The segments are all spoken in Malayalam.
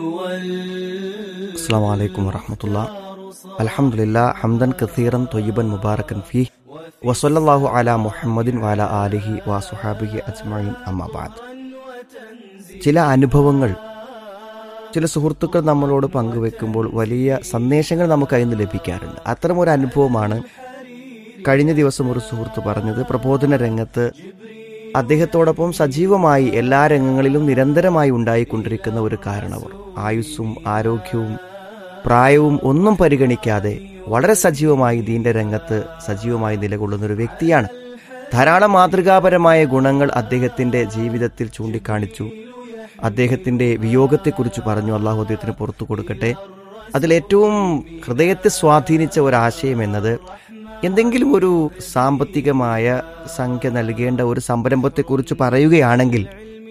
السلام عليكم ورحمة الله الحمد لله حمدا كثيرا طيبا مباركا فيه وصلى الله على محمد وعلى آله وصحابه أجمعين أما بعد ചില അനുഭവങ്ങൾ ചില സുഹൃത്തുക്കൾ നമ്മളോട് പങ്കുവെക്കുമ്പോൾ വലിയ സന്ദേശങ്ങൾ നമുക്ക് അതിൽ നിന്ന് ലഭിക്കാറുണ്ട് അത്തരമൊരു അനുഭവമാണ് കഴിഞ്ഞ ദിവസം ഒരു സുഹൃത്ത് പറഞ്ഞത് പ്രബോധന രംഗത്ത് അദ്ദേഹത്തോടൊപ്പം സജീവമായി എല്ലാ രംഗങ്ങളിലും നിരന്തരമായി ഉണ്ടായിക്കൊണ്ടിരിക്കുന്ന ഒരു കാരണവർ ആയുസ്സും ആരോഗ്യവും പ്രായവും ഒന്നും പരിഗണിക്കാതെ വളരെ സജീവമായി ദീന്റെ രംഗത്ത് സജീവമായി നിലകൊള്ളുന്ന ഒരു വ്യക്തിയാണ് ധാരാളം മാതൃകാപരമായ ഗുണങ്ങൾ അദ്ദേഹത്തിന്റെ ജീവിതത്തിൽ ചൂണ്ടിക്കാണിച്ചു അദ്ദേഹത്തിന്റെ വിയോഗത്തെക്കുറിച്ച് പറഞ്ഞു അള്ളാഹു അദ്ദേഹത്തിന് പുറത്തു കൊടുക്കട്ടെ അതിലേറ്റവും ഹൃദയത്തെ സ്വാധീനിച്ച ഒരാശയം എന്നത് എന്തെങ്കിലും ഒരു സാമ്പത്തികമായ സംഖ്യ നൽകേണ്ട ഒരു സംരംഭത്തെക്കുറിച്ച് പറയുകയാണെങ്കിൽ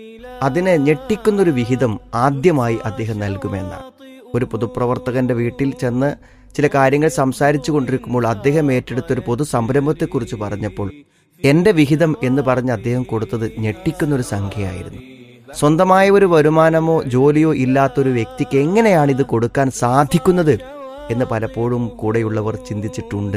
അതിനെ ഞെട്ടിക്കുന്നൊരു വിഹിതം ആദ്യമായി അദ്ദേഹം നൽകുമെന്നാണ് ഒരു പൊതുപ്രവർത്തകന്റെ വീട്ടിൽ ചെന്ന് ചില കാര്യങ്ങൾ സംസാരിച്ചു കൊണ്ടിരിക്കുമ്പോൾ അദ്ദേഹം ഏറ്റെടുത്തൊരു പൊതു സംരംഭത്തെക്കുറിച്ച് പറഞ്ഞപ്പോൾ എന്റെ വിഹിതം എന്ന് പറഞ്ഞ് അദ്ദേഹം കൊടുത്തത് ഞെട്ടിക്കുന്നൊരു സംഖ്യയായിരുന്നു സ്വന്തമായ ഒരു വരുമാനമോ ജോലിയോ ഇല്ലാത്തൊരു വ്യക്തിക്ക് എങ്ങനെയാണ് ഇത് കൊടുക്കാൻ സാധിക്കുന്നത് എന്ന് പലപ്പോഴും കൂടെയുള്ളവർ ചിന്തിച്ചിട്ടുണ്ട്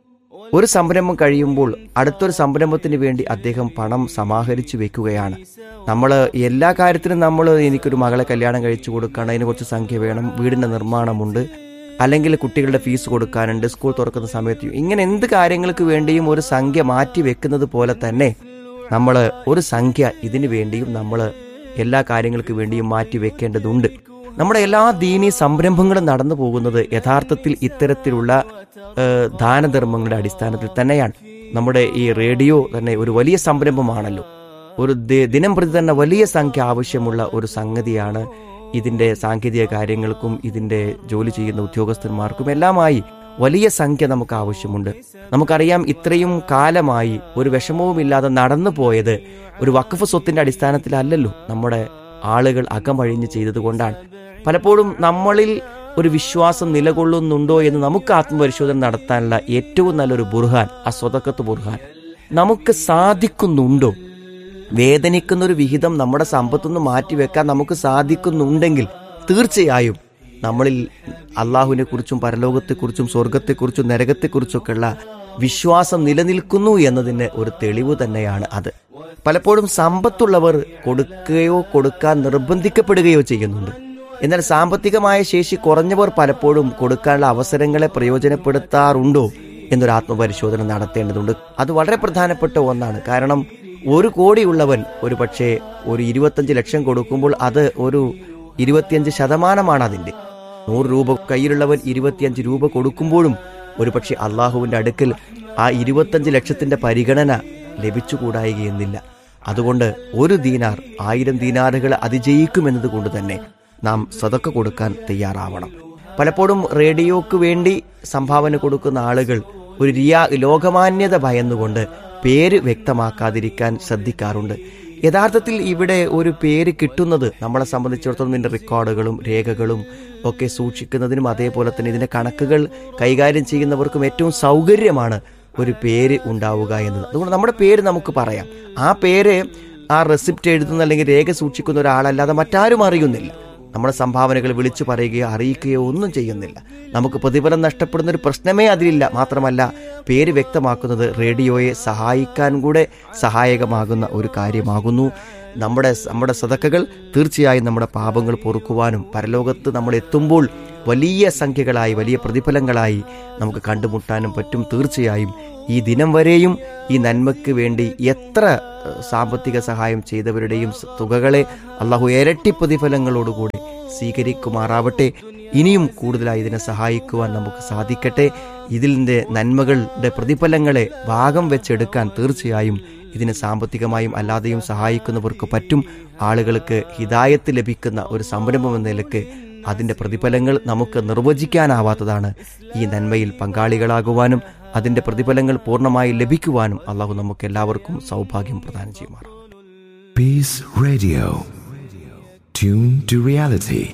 ഒരു സംരംഭം കഴിയുമ്പോൾ അടുത്തൊരു സംരംഭത്തിന് വേണ്ടി അദ്ദേഹം പണം സമാഹരിച്ചു വെക്കുകയാണ് നമ്മൾ എല്ലാ കാര്യത്തിനും നമ്മൾ എനിക്കൊരു മകളെ കല്യാണം കഴിച്ചു കൊടുക്കണം അതിന് കുറച്ച് സംഖ്യ വേണം വീടിന്റെ നിർമ്മാണമുണ്ട് അല്ലെങ്കിൽ കുട്ടികളുടെ ഫീസ് കൊടുക്കാനുണ്ട് സ്കൂൾ തുറക്കുന്ന സമയത്ത് ഇങ്ങനെ എന്ത് കാര്യങ്ങൾക്ക് വേണ്ടിയും ഒരു സംഖ്യ മാറ്റി വെക്കുന്നത് പോലെ തന്നെ നമ്മൾ ഒരു സംഖ്യ ഇതിനു വേണ്ടിയും നമ്മൾ എല്ലാ കാര്യങ്ങൾക്ക് വേണ്ടിയും മാറ്റി വെക്കേണ്ടതുണ്ട് നമ്മുടെ എല്ലാ ദീനീ സംരംഭങ്ങളും നടന്നു പോകുന്നത് യഥാർത്ഥത്തിൽ ഇത്തരത്തിലുള്ള ഏഹ്, ദാനധർമ്മങ്ങളുടെ അടിസ്ഥാനത്തിൽ തന്നെയാണ് നമ്മുടെ ഈ റേഡിയോ തന്നെ ഒരു വലിയ സംരംഭമാണല്ലോ ഒരു ദി- ദിനം പ്രതി തന്നെ വലിയ സംഖ്യ ആവശ്യമുള്ള ഒരു സംഗതിയാണ് ഇതിന്റെ സാങ്കേതിക കാര്യങ്ങൾക്കും ഇതിന്റെ ജോലി ചെയ്യുന്ന ഉദ്യോഗസ്ഥന്മാർക്കും എല്ലാമായി വലിയ സംഖ്യ നമുക്ക് ആവശ്യമുണ്ട് നമുക്കറിയാം ഇത്രയും കാലമായി ഒരു വിഷമവുമില്ലാതെ നടന്നു പോയത് ഒരു വഖഫ് സ്വത്തിന്റെ അടിസ്ഥാനത്തിലല്ലല്ലോ നമ്മുടെ ആളുകൾ അകമഴിഞ്ഞ് ചെയ്തതുകൊണ്ടാണ് പലപ്പോഴും നമ്മളിൽ ഒരു വിശ്വാസം നിലകൊള്ളുന്നുണ്ടോ എന്ന് നമുക്ക് ആത്മപരിശോധന നടത്താനുള്ള ഏറ്റവും നല്ലൊരു ബുർഹാൻ ആ സ്വതക്കത്ത് ബുർഹാൻ നമുക്ക് സാധിക്കുന്നുണ്ടോ വേദനിക്കുന്ന ഒരു വിഹിതം നമ്മുടെ സമ്പത്തുനിന്ന് മാറ്റിവെക്കാൻ നമുക്ക് സാധിക്കുന്നുണ്ടെങ്കിൽ തീർച്ചയായും നമ്മളിൽ അള്ളാഹുവിനെ കുറിച്ചും പരലോകത്തെക്കുറിച്ചും സ്വർഗത്തെക്കുറിച്ചും നരകത്തെക്കുറിച്ചൊക്കെയുള്ള വിശ്വാസം നിലനിൽക്കുന്നു എന്നതിന് ഒരു തെളിവ് തന്നെയാണ് അത് പലപ്പോഴും സമ്പത്തുള്ളവർ കൊടുക്കുകയോ കൊടുക്കാൻ നിർബന്ധിക്കപ്പെടുകയോ ചെയ്യുന്നുണ്ട് എന്നാൽ സാമ്പത്തികമായ ശേഷി കുറഞ്ഞവർ പലപ്പോഴും കൊടുക്കാനുള്ള അവസരങ്ങളെ പ്രയോജനപ്പെടുത്താറുണ്ടോ എന്നൊരു ആത്മപരിശോധന നടത്തേണ്ടതുണ്ട് അത് വളരെ പ്രധാനപ്പെട്ട ഒന്നാണ് കാരണം ഒരു കോടിയുള്ളവൻ ഒരു പക്ഷേ ഒരു ഇരുപത്തഞ്ച് ലക്ഷം കൊടുക്കുമ്പോൾ അത് ഒരു ഇരുപത്തിയഞ്ച് ശതമാനമാണ് അതിന്റെ നൂറ് രൂപ കയ്യിലുള്ളവൻ ഇരുപത്തിയഞ്ച് രൂപ കൊടുക്കുമ്പോഴും ഒരുപക്ഷെ അള്ളാഹുവിന്റെ അടുക്കൽ ആ ഇരുപത്തഞ്ച് ലക്ഷത്തിന്റെ പരിഗണന ലഭിച്ചുകൂടായികയെന്നില്ല അതുകൊണ്ട് ഒരു ദീനാർ ആയിരം ദീനാറുകൾ അതിജയിക്കുമെന്നത് കൊണ്ട് തന്നെ നാം സതക്ക കൊടുക്കാൻ തയ്യാറാവണം പലപ്പോഴും റേഡിയോക്ക് വേണ്ടി സംഭാവന കൊടുക്കുന്ന ആളുകൾ ഒരു റിയാ ലോകമാന്യത ഭയന്നുകൊണ്ട് പേര് വ്യക്തമാക്കാതിരിക്കാൻ ശ്രദ്ധിക്കാറുണ്ട് യഥാർത്ഥത്തിൽ ഇവിടെ ഒരു പേര് കിട്ടുന്നത് നമ്മളെ സംബന്ധിച്ചിടത്തോളം ഇതിന്റെ റെക്കോർഡുകളും രേഖകളും ഒക്കെ സൂക്ഷിക്കുന്നതിനും അതേപോലെ തന്നെ ഇതിന്റെ കണക്കുകൾ കൈകാര്യം ചെയ്യുന്നവർക്കും ഏറ്റവും സൗകര്യമാണ് ഒരു പേര് ഉണ്ടാവുക എന്നത് അതുകൊണ്ട് നമ്മുടെ പേര് നമുക്ക് പറയാം ആ പേര് ആ റെസിപ്റ്റ് എഴുതുന്ന അല്ലെങ്കിൽ രേഖ സൂക്ഷിക്കുന്ന ഒരാളല്ലാതെ മറ്റാരും അറിയുന്നില്ല നമ്മുടെ സംഭാവനകൾ വിളിച്ചു പറയുകയോ അറിയിക്കുകയോ ഒന്നും ചെയ്യുന്നില്ല നമുക്ക് പ്രതിഫലം നഷ്ടപ്പെടുന്ന ഒരു പ്രശ്നമേ അതിലില്ല മാത്രമല്ല പേര് വ്യക്തമാക്കുന്നത് റേഡിയോയെ സഹായിക്കാൻ കൂടെ സഹായകമാകുന്ന ഒരു കാര്യമാകുന്നു നമ്മുടെ നമ്മുടെ സതക്കകൾ തീർച്ചയായും നമ്മുടെ പാപങ്ങൾ പൊറുക്കുവാനും പരലോകത്ത് നമ്മൾ എത്തുമ്പോൾ വലിയ സംഖ്യകളായി വലിയ പ്രതിഫലങ്ങളായി നമുക്ക് കണ്ടുമുട്ടാനും പറ്റും തീർച്ചയായും ഈ ദിനം വരെയും ഈ നന്മയ്ക്ക് വേണ്ടി എത്ര ഏഹ്, സാമ്പത്തിക സഹായം ചെയ്തവരുടെയും സ- തുകകളെ അള്ളാഹു ഇരട്ടി പ്രതിഫലങ്ങളോടുകൂടി സ്വീകരിക്കുമാറാവട്ടെ ഇനിയും കൂടുതലായി ഇതിനെ സഹായിക്കുവാൻ നമുക്ക് സാധിക്കട്ടെ ഇതിൻ്റെ നന്മകളുടെ പ്രതിഫലങ്ങളെ ഭാഗം വെച്ചെടുക്കാൻ തീർച്ചയായും ഇതിനെ സാമ്പത്തികമായും അല്ലാതെയും സഹായിക്കുന്നവർക്ക് പറ്റും ആളുകൾക്ക് ഹിതായത്ത് ലഭിക്കുന്ന ഒരു സംരംഭം എന്ന നിലക്ക് അതിന്റെ പ്രതിഫലങ്ങൾ നമുക്ക് നിർവചിക്കാനാവാത്തതാണ് ഈ നന്മയിൽ പങ്കാളികളാകുവാനും അതിന്റെ പ്രതിഫലങ്ങൾ പൂർണ്ണമായി ലഭിക്കുവാനും അള്ളാഹു നമുക്ക് എല്ലാവർക്കും സൗഭാഗ്യം പ്രദാനം ചെയ്യുമാറാം Peace Radio. Tune to reality.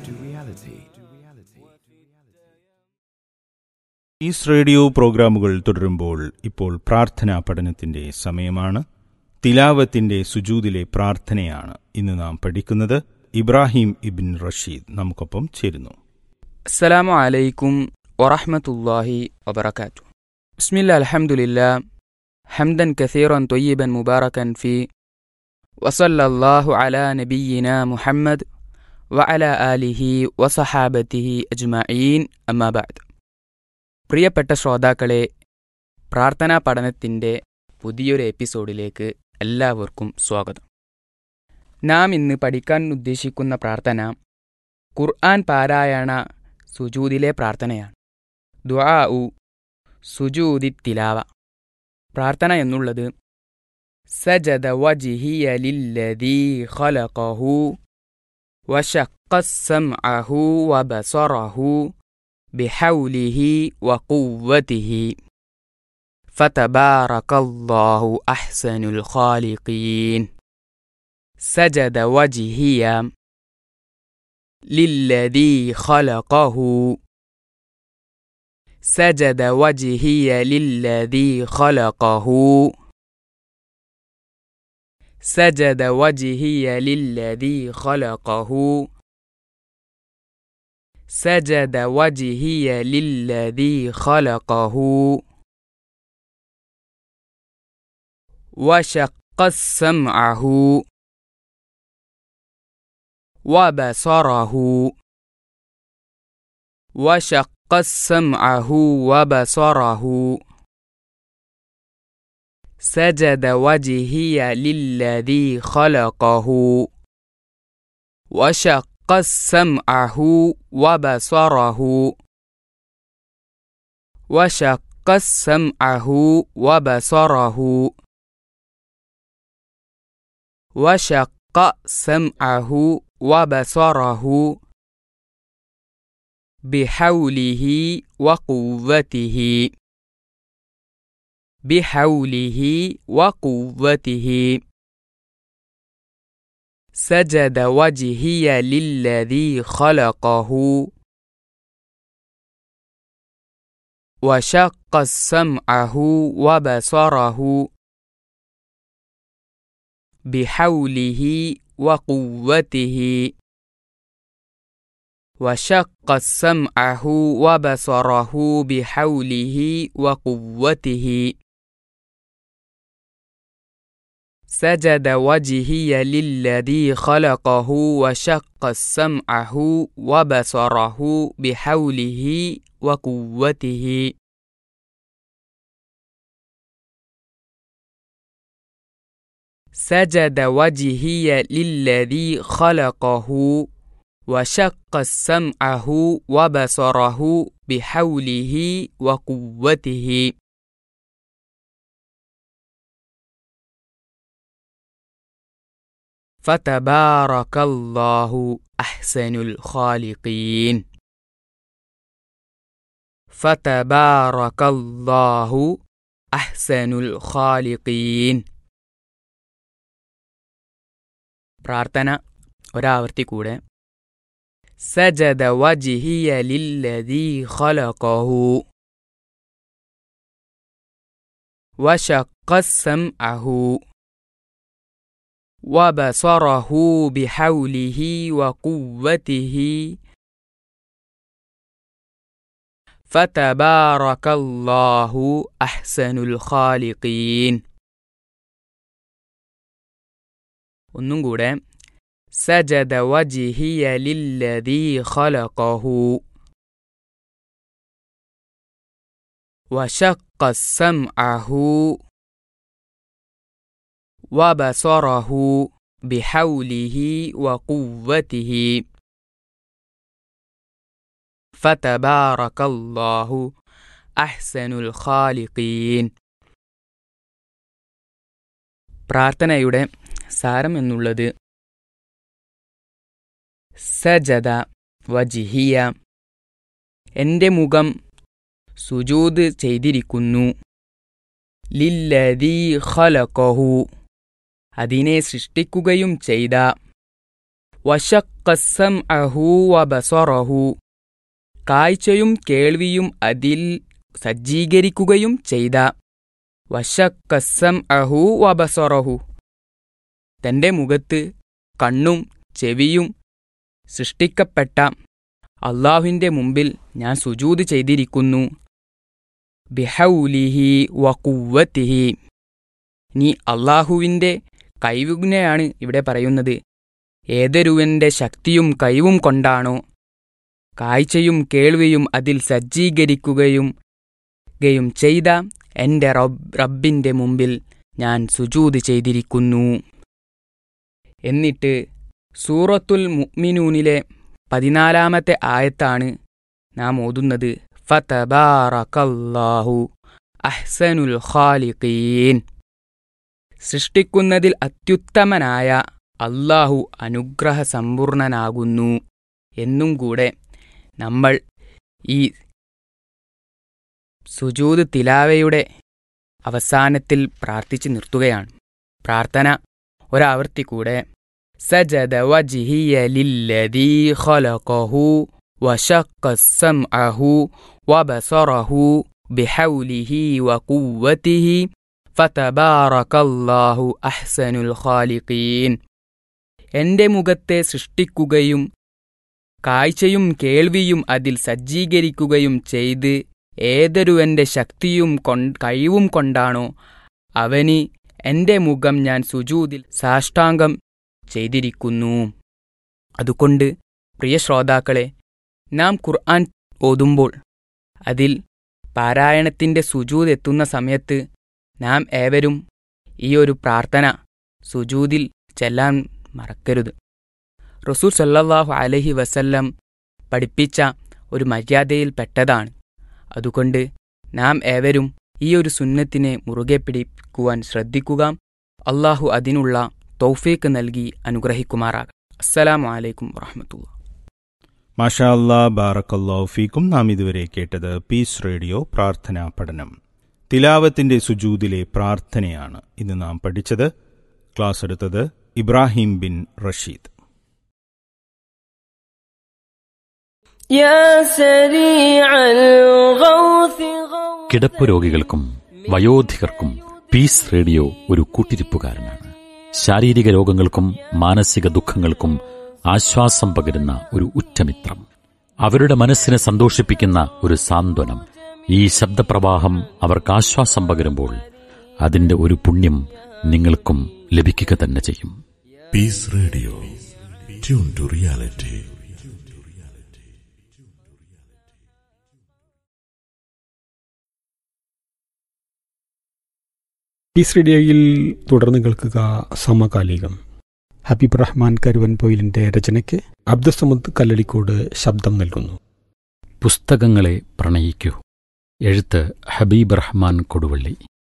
Is radio പ്രോഗ്രാമുകൾ തുടരുമ്പോൾ ഇപ്പോൾ പ്രാർത്ഥനാ പഠനത്തിന്റെ സമയമാണ് തിലാവത്തിന്റെ സുജൂദിലെ പ്രാർത്ഥനയാണ് ഇന്ന് നാം പഠിക്കുന്നത് ഇബ്രാഹിം ഇബിൻ റഷീദ് നമുക്കൊപ്പം ചേരുന്നു السلام عليكم ورحمة الله وبركاته بسم الله الحمد لله حمدا كثيرا طيبا مباركا فيه وصلى الله على نبينا محمد وعلى آله وصحابته أجمعين أما بعد പ്രിയപ്പെട്ട ശ്രോതാക്കളെ പ്രാർത്ഥനാ പഠനത്തിൻ്റെ പുതിയൊരു എപ്പിസോഡിലേക്ക് എല്ലാവർക്കും സ്വാഗതം നാം ഇന്ന് പഠിക്കാൻ ഉദ്ദേശിക്കുന്ന പ്രാർത്ഥന ഖുർആൻ പാരായണ സുജൂദിലെ പ്രാർത്ഥനയാണ് ദുആ ഉ സുജൂദി തിലാവ പ്രാർത്ഥന എന്നുള്ളത് സജദ വജിഹിയ ലില്ലദീ ഖലഖഹു وشق السمعه وبصره بحوله وقوته فتبارك الله أحسن الخالقين سجد وجهي للذي خلقه سجد وجهي للذي خلقه سجد وجهي للذي خلقه سجد وجهي للذي خلقه وشق سمعه وبصره وشق سمعه وبصره سجد وجهي للذي خلقه وشق سمعه وبصره وشق سمعه وبصره وشق سمعه وبصره بحوله وقوته بحوله وقوته سجد وجهي للذي خلقه وشق سمعه وبصره بحوله وقوته وشق سمعه وبصره بحوله وقوته سجد وجهي للذي خلقه وشق سمعه وبصره بحوله وقوته سجد وجهي للذي خلقه وشق سمعه وبصره بحوله وقوته فتبارك الله احسن الخالقين فتبارك الله احسن الخالقين പ്രാർത്ഥന ഒരാവർത്തി കൂടെ سجد وجهي للذي خلقه وشق سمعه وبصره بحوله وقوته فتبارك الله أحسن الخالقين ഒന്നും കൂടെ سجد وجهي للذي خلقه وشق سمعه وبصره بحوله وقوته فتبارك الله أحسن الخالقين പ്രാർത്ഥനയുടെ സാരം എന്നുള്ളത് സജദ വജിഹിയ എൻ്റെ മുഖം സുജൂദ് ചെയ്തിരിക്കുന്നു ലില്ലദീ ഖലഖഹു അതിനെ സൃഷ്ടിക്കുകയും ചെയ്ത വശക്കസം അഹു വബസറഹു കാഴ്ചയും കേൾവിയും അതിൽ സജ്ജീകരിക്കുകയും ചെയ്ത വശക്കസം അഹു വബസറഹു തന്റെ മുഖത്ത് കണ്ണും ചെവിയും സൃഷ്ടിക്കപ്പെട്ട അള്ളാഹുവിൻ്റെ മുമ്പിൽ ഞാൻ സുജൂത് ചെയ്തിരിക്കുന്നു ബിഹൗലിഹി വകുവത്തിഹി നീ അള്ളാഹുവിൻ്റെ കഴിവിനെയാണ് ഇവിടെ പറയുന്നത് ഏതൊരുവന്റെ ശക്തിയും കഴിവും കൊണ്ടാണോ കാഴ്ചയും കേൾവിയും അതിൽ സജ്ജീകരിക്കുകയും ഗയും ചെയ്ത എൻ്റെ റബ് റബ്ബിൻ്റെ മുമ്പിൽ ഞാൻ സുജൂത് ചെയ്തിരിക്കുന്നു എന്നിട്ട് സൂറത്തുൽ മുഅ്മിനൂനിലെ പതിനാലാമത്തെ ആയത്താണ് നാം ഓതുന്നത് ഫതബാറകല്ലാഹു അഹ്സനുൽ ഖാലിഖീൻ സൃഷ്ടിക്കുന്നതിൽ അത്യുത്തമനായ അല്ലാഹു അനുഗ്രഹ സമ്പൂർണനാകുന്നു എന്നും കൂടെ നമ്മൾ ഈ സുജൂദ് തിലാവയുടെ അവസാനത്തിൽ പ്രാർത്ഥിച്ചു നിർത്തുകയാണ് പ്രാർത്ഥന ഒരാവർത്തി കൂടെ സജദ വജിഹിയ ലില്ലദീ ഖലഖഹു وشق سمعه وبصره بحوله وقوته فتبارك الله أحسن الخالقين എന്റെ മുഖത്തെ സൃഷ്ടിക്കുകയും കാഴ്ചയും കേൾവിയും അതിൽ സജ്ജീകരിക്കുകയും ചെയ്ത് ഏതൊരുവന്റെ ശക്തിയും കഴിവും കൊണ്ടാണോ അവന് എന്റെ മുഖം ഞാൻ സുജൂതിൽ സാഷ്ടാംഗം ചെയ്തിരിക്കുന്നു അതുകൊണ്ട് പ്രിയ ശ്രോതാക്കളെ നാം ഖുർആൻ ഓതുമ്പോൾ അതിൽ പാരായണത്തിൻ്റെ സുജൂത് എത്തുന്ന സമയത്ത് നാം ഏവരും ഈ ഒരു പ്രാർത്ഥന സുജൂതിൽ ചെല്ലാൻ മറക്കരുത് റസൂൽ സല്ലല്ലാഹു അലഹി വസല്ലം പഠിപ്പിച്ച ഒരു മര്യാദയിൽ പെട്ടതാണ് അതുകൊണ്ട് നാം ഏവരും ഈ ഒരു സുന്നത്തിനെ മുറുകെ പിടിക്കുവാൻ ശ്രദ്ധിക്കുക അള്ളാഹു അതിനുള്ള തൗഫീക്ക് നൽകി അനുഗ്രഹിക്കുമാറാകാം അസ്സലാമു അലൈക്കും വറഹമത്തുള്ള മാഷാ അല്ലാ ബാറക്കല്ലാഹു ഫീക്കും നാം ഇതുവരെ കേട്ടത് പീസ് റേഡിയോ പ്രാർത്ഥനാ പഠനം തിലാവത്തിന്റെ സുജൂദിലെ പ്രാർത്ഥനയാണ് ഇന്ന് നാം പഠിച്ചത് ക്ലാസ് എടുത്തത് ഇബ്രാഹിം ബിൻ റഷീദ് കിടപ്പ് രോഗികൾക്കും വയോധികർക്കും പീസ് റേഡിയോ ഒരു കൂട്ടിരിപ്പുകാരനാണ് ശാരീരിക രോഗങ്ങൾക്കും മാനസിക ദുഃഖങ്ങൾക്കും ആശ്വാസം പകരുന്ന ഒരു ഉറ്റമിത്രം അവരുടെ മനസ്സിനെ സന്തോഷിപ്പിക്കുന്ന ഒരു സാന്ത്വനം ഈ ശബ്ദപ്രവാഹം അവർക്ക് ആശ്വാസം പകരുമ്പോൾ അതിന്റെ ഒരു പുണ്യം നിങ്ങൾക്കും ലഭിക്കുക തന്നെ ചെയ്യും peace radio tune to reality peace റേഡിയോയിൽ തുടർന്ന് കേൾക്കുക സമകാലികം ഹബീബ് റഹ്മാൻ കരുവൻ പൊയിലിന്റെ രചനയ്ക്ക് അബ്ദുസമദ് കല്ലടിക്കോട് ശബ്ദം നൽകുന്നു പുസ്തകങ്ങളെ പ്രണയിക്കൂ എഴുത്ത് ഹബീബ് റഹ്മാൻ കൊടുവള്ളി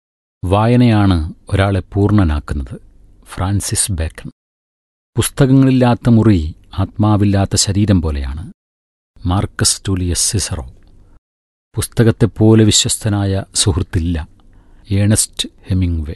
വായനയാണ് ഒരാളെ പൂർണ്ണനാക്കുന്നത് ഫ്രാൻസിസ് ബേക്കൺ പുസ്തകങ്ങളില്ലാത്ത മുറി ആത്മാവില്ലാത്ത ശരീരം പോലെയാണ് മാർക്കസ് ടൂലിയസ് സിസറോ പുസ്തകത്തെപ്പോലെ വിശ്വസ്തനായ സുഹൃത്തില്ല ഏണസ്റ്റ് ഹെമിംഗ്വേ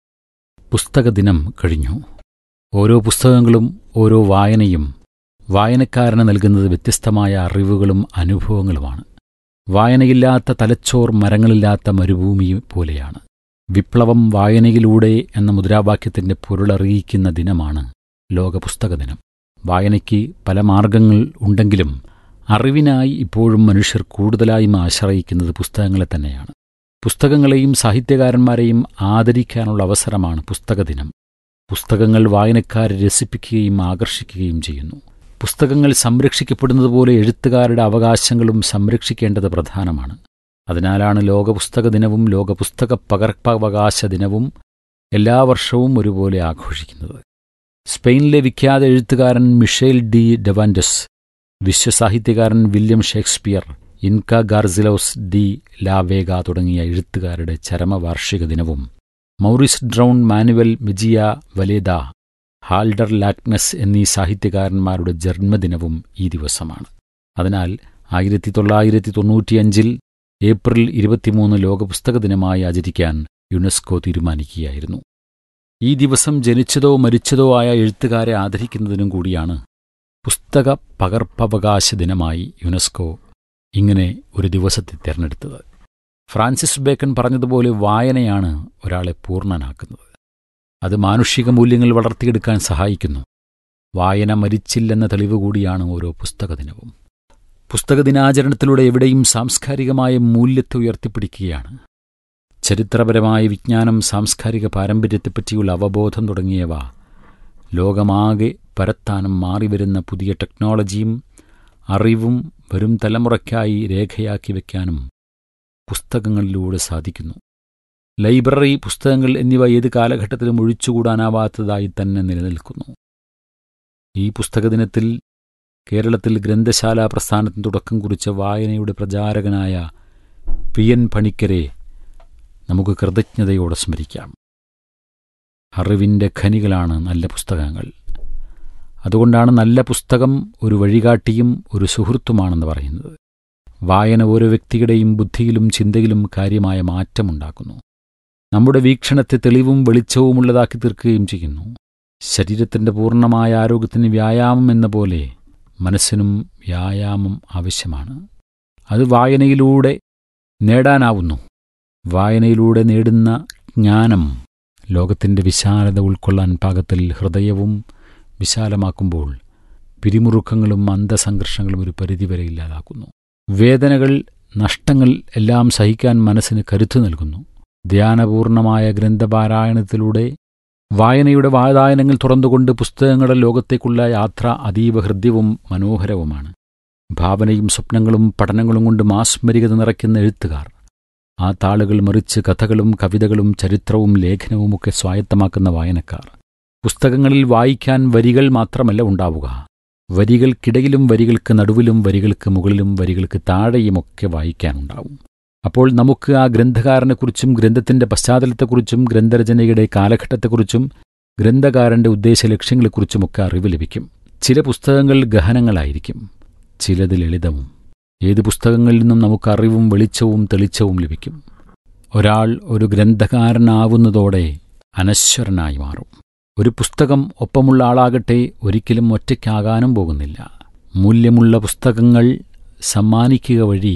പുസ്തകദിനം കഴിഞ്ഞു ഓരോ പുസ്തകങ്ങളും ഓരോ വായനയും വായനക്കാരന് നൽകുന്നത് വ്യത്യസ്തമായ അറിവുകളും അനുഭവങ്ങളുമാണ് വായനയില്ലാത്ത തലച്ചോർ മരങ്ങളില്ലാത്ത മരുഭൂമി പോലെയാണ് വിപ്ലവം വായനയിലൂടെ എന്ന മുദ്രാവാക്യത്തിന്റെ പൊരുളറിയിക്കുന്ന ദിനമാണ് ലോക പുസ്തക ദിനം വായനയ്ക്ക് പല മാർഗങ്ങൾ ഉണ്ടെങ്കിലും അറിവിനായി ഇപ്പോഴും മനുഷ്യർ കൂടുതലായും ആശ്രയിക്കുന്നത് പുസ്തകങ്ങളെ തന്നെയാണ് പുസ്തകങ്ങളെയും സാഹിത്യകാരന്മാരെയും ആദരിക്കാനുള്ള അവസരമാണ് പുസ്തകദിനം പുസ്തകങ്ങൾ വായനക്കാരെ രസിപ്പിക്കുകയും ആകർഷിക്കുകയും ചെയ്യുന്നു പുസ്തകങ്ങൾ സംരക്ഷിക്കപ്പെടുന്നതുപോലെ എഴുത്തുകാരുടെ അവകാശങ്ങളും സംരക്ഷിക്കേണ്ടത് പ്രധാനമാണ് അതിനാലാണ് ലോക പുസ്തക ദിനവും ലോക പുസ്തക പകർപ്പവകാശ ദിനവും എല്ലാ വർഷവും ഒരുപോലെ ആഘോഷിക്കുന്നത് സ്പെയിനിലെ വിഖ്യാത എഴുത്തുകാരൻ മിഷേൽ ഡി ഡെവാൻഡസ് വിശ്വസാഹിത്യകാരൻ William Shakespeare Inca Garcilaso de la Vega തുടങ്ങിയ എഴുത്തുകാരുടെ ചരമവാർഷിക ദിനവും Maurice Druon Manuel Mejia Vallejo Halldor Laxness എന്നീ സാഹിത്യകാരന്മാരുടെ ജന്മദിനവും ഈ ദിവസമാണ് അതിനാൽ ആയിരത്തി തൊള്ളായിരത്തി തൊണ്ണൂറ്റിയഞ്ചിൽ ഏപ്രിൽ ഇരുപത്തിമൂന്ന് ലോകപുസ്തക ദിനമായി ആചരിക്കാൻ യുനെസ്കോ തീരുമാനിക്കുകയായിരുന്നു ഈ ദിവസം ജനിച്ചതോ മരിച്ചതോ ആയ എഴുത്തുകാരെ ആദരിക്കുന്നതിനും കൂടിയാണ് പുസ്തക പകർപ്പവകാശ ദിനമായി യുനെസ്കോ ഇങ്ങനെ ഒരു ദിവസത്തെ തിരഞ്ഞെടുത്തത് ഫ്രാൻസിസ് ബേക്കൻ പറഞ്ഞതുപോലെ വായനയാണ് ഒരാളെ പൂർണ്ണനാക്കുന്നത് അത് മാനുഷിക മൂല്യങ്ങൾ വളർത്തിയെടുക്കാൻ സഹായിക്കുന്നു വായന മരിച്ചില്ലെന്ന തെളിവ് കൂടിയാണ് ഓരോ പുസ്തക ദിനവും പുസ്തക ദിനാചരണത്തിലൂടെ എവിടെയും സാംസ്കാരികമായ മൂല്യത്തെ ഉയർത്തിപ്പിടിക്കുകയാണ് ചരിത്രപരമായ വിജ്ഞാനം സാംസ്കാരിക പാരമ്പര്യത്തെപ്പറ്റിയുള്ള അവബോധം തുടങ്ങിയവ ലോകമാകെ പരത്താനും മാറിവരുന്ന പുതിയ ടെക്നോളജിയും അറിവും വരും തലമുറയ്ക്കായി രേഖയാക്കി വയ്ക്കാനും പുസ്തകങ്ങളിലൂടെ സാധിക്കുന്നു ലൈബ്രറി പുസ്തകങ്ങൾ എന്നിവ ഏത് കാലഘട്ടത്തിലും ഒഴിച്ചുകൂടാനാവാത്തതായി തന്നെ നിലനിൽക്കുന്നു ഈ പുസ്തക ദിനത്തിൽ കേരളത്തിൽ ഗ്രന്ഥശാല പ്രസ്ഥാനത്തിന് തുടക്കം കുറിച്ച വായനയുടെ പ്രചാരകനായ പി എൻ പണിക്കരെ നമുക്ക് കൃതജ്ഞതയോടെ സ്മരിക്കാം അറിവിൻ്റെ ഖനികളാണ് നല്ല പുസ്തകങ്ങൾ അതുകൊണ്ടാണ് നല്ല പുസ്തകം ഒരു വഴികാട്ടിയും ഒരു സുഹൃത്തുമാണെന്ന് പറയുന്നത് വായന ഓരോ വ്യക്തിയുടെയും ബുദ്ധിയിലും ചിന്തയിലും കാര്യമായ മാറ്റമുണ്ടാക്കുന്നു നമ്മുടെ വീക്ഷണത്തെ തെളിവും വെളിച്ചവുമുള്ളതാക്കി തീർക്കുകയും ചെയ്യുന്നു ശരീരത്തിൻ്റെ പൂർണ്ണമായ ആരോഗ്യത്തിന് വ്യായാമം എന്ന പോലെ മനസ്സിനും വ്യായാമം ആവശ്യമാണ് അത് വായനയിലൂടെ നേടാനാവുന്നു വായനയിലൂടെ നേടുന്ന ജ്ഞാനം ലോകത്തിൻ്റെ വിശാലത ഉൾക്കൊള്ളാൻ പാകത്തിൽ ഹൃദയവും വിശാലമാക്കുമ്പോൾ പിരിമുറുക്കങ്ങളും അന്തസംഘർഷങ്ങളും ഒരു പരിധിവരെ ഇല്ലാതാക്കുന്നു വേദനകൾ നഷ്ടങ്ങൾ എല്ലാം സഹിക്കാൻ മനസ്സിന് കരുത്തു നൽകുന്നു ധ്യാനപൂർണമായ ഗ്രന്ഥപാരായണത്തിലൂടെ വായനയുടെ വാതായനങ്ങൾ തുറന്നുകൊണ്ട് പുസ്തകങ്ങളുടെ ലോകത്തേക്കുള്ള യാത്ര അതീവ ഹൃദ്യവും മനോഹരവുമാണ് ഭാവനയും സ്വപ്നങ്ങളും പഠനങ്ങളും കൊണ്ട് മാസ്മരികത നിറയ്ക്കുന്ന എഴുത്തുകാർ ആ താളുകൾ മറിച്ച് കഥകളും കവിതകളും ചരിത്രവും ലേഖനവുമൊക്കെ സ്വായത്തമാക്കുന്ന വായനക്കാർ പുസ്തകങ്ങളിൽ വായിക്കാൻ വരികൾ മാത്രമല്ല ഉണ്ടാവുക വരികൾക്കിടയിലും വരികൾക്ക് നടുവിലും വരികൾക്ക് മുകളിലും വരികൾക്ക് താഴെയുമൊക്കെ വായിക്കാനുണ്ടാവും അപ്പോൾ നമുക്ക് ആ ഗ്രന്ഥകാരനെക്കുറിച്ചും ഗ്രന്ഥത്തിന്റെ പശ്ചാത്തലത്തെക്കുറിച്ചും ഗ്രന്ഥരചനയുടെ കാലഘട്ടത്തെക്കുറിച്ചും ഗ്രന്ഥകാരന്റെ ഉദ്ദേശ ലക്ഷ്യങ്ങളെക്കുറിച്ചുമൊക്കെ അറിവ് ലഭിക്കും ചില പുസ്തകങ്ങൾ ഗഹനങ്ങളായിരിക്കും ചിലത് ലളിതവും ഏത് പുസ്തകങ്ങളിൽ നിന്നും നമുക്ക് അറിവും വെളിച്ചവും തെളിച്ചവും ലഭിക്കും ഒരാൾ ഒരു ഗ്രന്ഥകാരനാവുന്നതോടെ അനശ്വരനായി മാറും ഒരു പുസ്തകം ഒപ്പമുള്ള ആളാകട്ടെ ഒരിക്കലും ഒറ്റയ്ക്കാകാനും പോകുന്നില്ല മൂല്യമുള്ള പുസ്തകങ്ങൾ സമ്മാനിക്കുക വഴി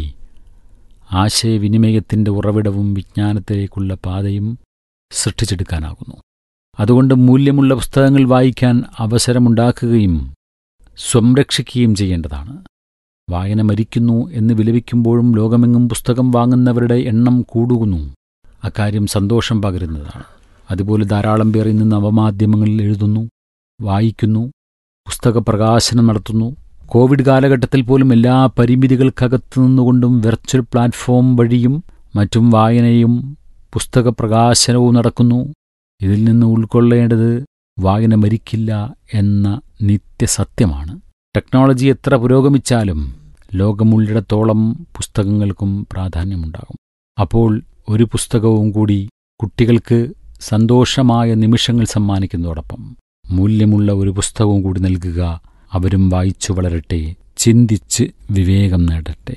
ആശയവിനിമയത്തിൻ്റെ ഉറവിടവും വിജ്ഞാനത്തിലേക്കുള്ള പാതയും സൃഷ്ടിച്ചെടുക്കാനാകുന്നു അതുകൊണ്ട് മൂല്യമുള്ള പുസ്തകങ്ങൾ വായിക്കാൻ അവസരമുണ്ടാക്കുകയും സംരക്ഷിക്കുകയും ചെയ്യേണ്ടതാണ് വായന മരിക്കുന്നു എന്ന് വിലപിക്കുമ്പോഴും ലോകമെങ്ങും പുസ്തകം വാങ്ങുന്നവരുടെ എണ്ണം കൂടുന്നു അക്കാര്യം സന്തോഷം പകരുന്നതാണ് അതുപോലെ ധാരാളം പേർ ഇന്ന് നവമാധ്യമങ്ങളിൽ എഴുതുന്നു വായിക്കുന്നു പുസ്തക പ്രകാശനം നടത്തുന്നു കോവിഡ് കാലഘട്ടത്തിൽ പോലും എല്ലാ പരിമിതികൾക്കകത്തു നിന്നുകൊണ്ടും വെർച്വൽ പ്ലാറ്റ്ഫോം വഴിയും മറ്റും വായനയും പുസ്തക പ്രകാശനവും നടക്കുന്നു ഇതിൽ നിന്ന് ഉൾക്കൊള്ളേണ്ടത് വായന മരിക്കില്ല എന്ന നിത്യസത്യമാണ് ടെക്നോളജി എത്ര പുരോഗമിച്ചാലും ലോകമുള്ളിടത്തോളം പുസ്തകങ്ങൾക്കും പ്രാധാന്യമുണ്ടാകും അപ്പോൾ ഒരു പുസ്തകവും കൂടി കുട്ടികൾക്ക് സന്തോഷമായ നിമിഷങ്ങൾ സമ്മാനിക്കുന്നതോടൊപ്പം മൂല്യമുള്ള ഒരു പുസ്തകവും കൂടി നൽകുക അവരും വായിച്ചു വളരട്ടെ ചിന്തിച്ച് വിവേകം നേടട്ടെ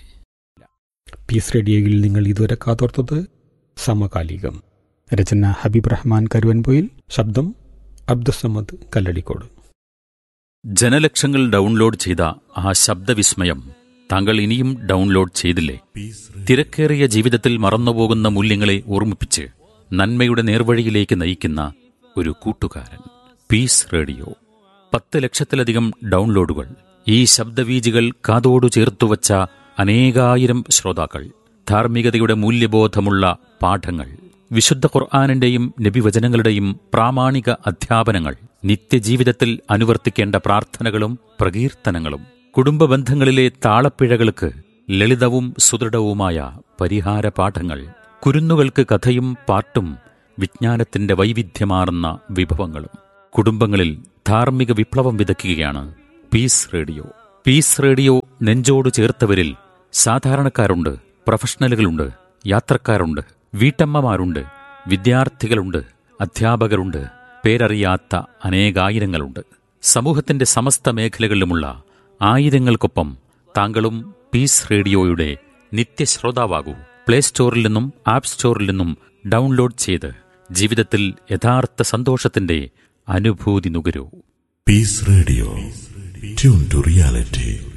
പീസ് റേഡിയോയിൽ നിങ്ങൾ ഇതുവരെ കാതോർത്തത് സമകാലികം രചന ഹബീബ് റഹ്മാൻ കരുവൻപൊയിൽ ശബ്ദം അബ്ദുസമദ് കല്ലടിക്കോട് ജനലക്ഷങ്ങൾ ഡൗൺലോഡ് ചെയ്ത ആ ശബ്ദവിസ്മയം താങ്കൾ ഇനിയും ഡൗൺലോഡ് ചെയ്തില്ലേ തിരക്കേറിയ ജീവിതത്തിൽ മറന്നുപോകുന്ന മൂല്യങ്ങളെ ഓർമ്മിപ്പിച്ച് നന്മയുടെ നേർവഴിയിലേക്ക് നയിക്കുന്ന ഒരു കൂട്ടുകാരൻ പീസ് റേഡിയോ പത്ത് ലക്ഷത്തിലധികം ഡൗൺലോഡുകൾ ഈ ശബ്ദവീജികൾ കാതോടു ചേർത്തുവച്ച അനേകായിരം ശ്രോതാക്കൾ ധാർമ്മികതയുടെ മൂല്യബോധമുള്ള പാഠങ്ങൾ വിശുദ്ധ ഖുർആാനിന്റെയും നബിവചനങ്ങളുടെയും പ്രാമാണിക അധ്യാപനങ്ങൾ നിത്യജീവിതത്തിൽ അനുവർത്തിക്കേണ്ട പ്രാർത്ഥനകളും പ്രകീർത്തനങ്ങളും കുടുംബ ബന്ധങ്ങളിലെ താളപ്പിഴകൾക്ക് ലളിതവും സുദൃഢവുമായ പരിഹാര പാഠങ്ങൾ കുരുന്നുകൾക്ക് കഥയും പാട്ടും വിജ്ഞാനത്തിന്റെ വൈവിധ്യമാർന്ന വിഭവങ്ങളും കുടുംബങ്ങളിൽ ധാർമ്മിക വിപ്ലവം വിതയ്ക്കുകയാണ് പീസ് റേഡിയോ പീസ് റേഡിയോ നെഞ്ചോട് ചേർത്തവരിൽ സാധാരണക്കാരുണ്ട് പ്രൊഫഷണലുകളുണ്ട് യാത്രക്കാരുണ്ട് വീട്ടമ്മമാരുണ്ട് വിദ്യാർത്ഥികളുണ്ട് അധ്യാപകരുണ്ട് പേരറിയാത്ത അനേകായിരങ്ങളുണ്ട് സമൂഹത്തിന്റെ സമസ്ത മേഖലകളിലുമുള്ള ആയിരങ്ങൾക്കൊപ്പം താങ്കളും പീസ് റേഡിയോയുടെ നിത്യശ്രോതാവാകൂ പ്ലേ സ്റ്റോറിൽ നിന്നും ആപ്പ് സ്റ്റോറിൽ നിന്നും ഡൗൺലോഡ് ചെയ്ത് ജീവിതത്തിൽ യഥാർത്ഥ സന്തോഷത്തിന്റെ അനുഭൂതി നുകരൂ Peace Radio. Tune to reality.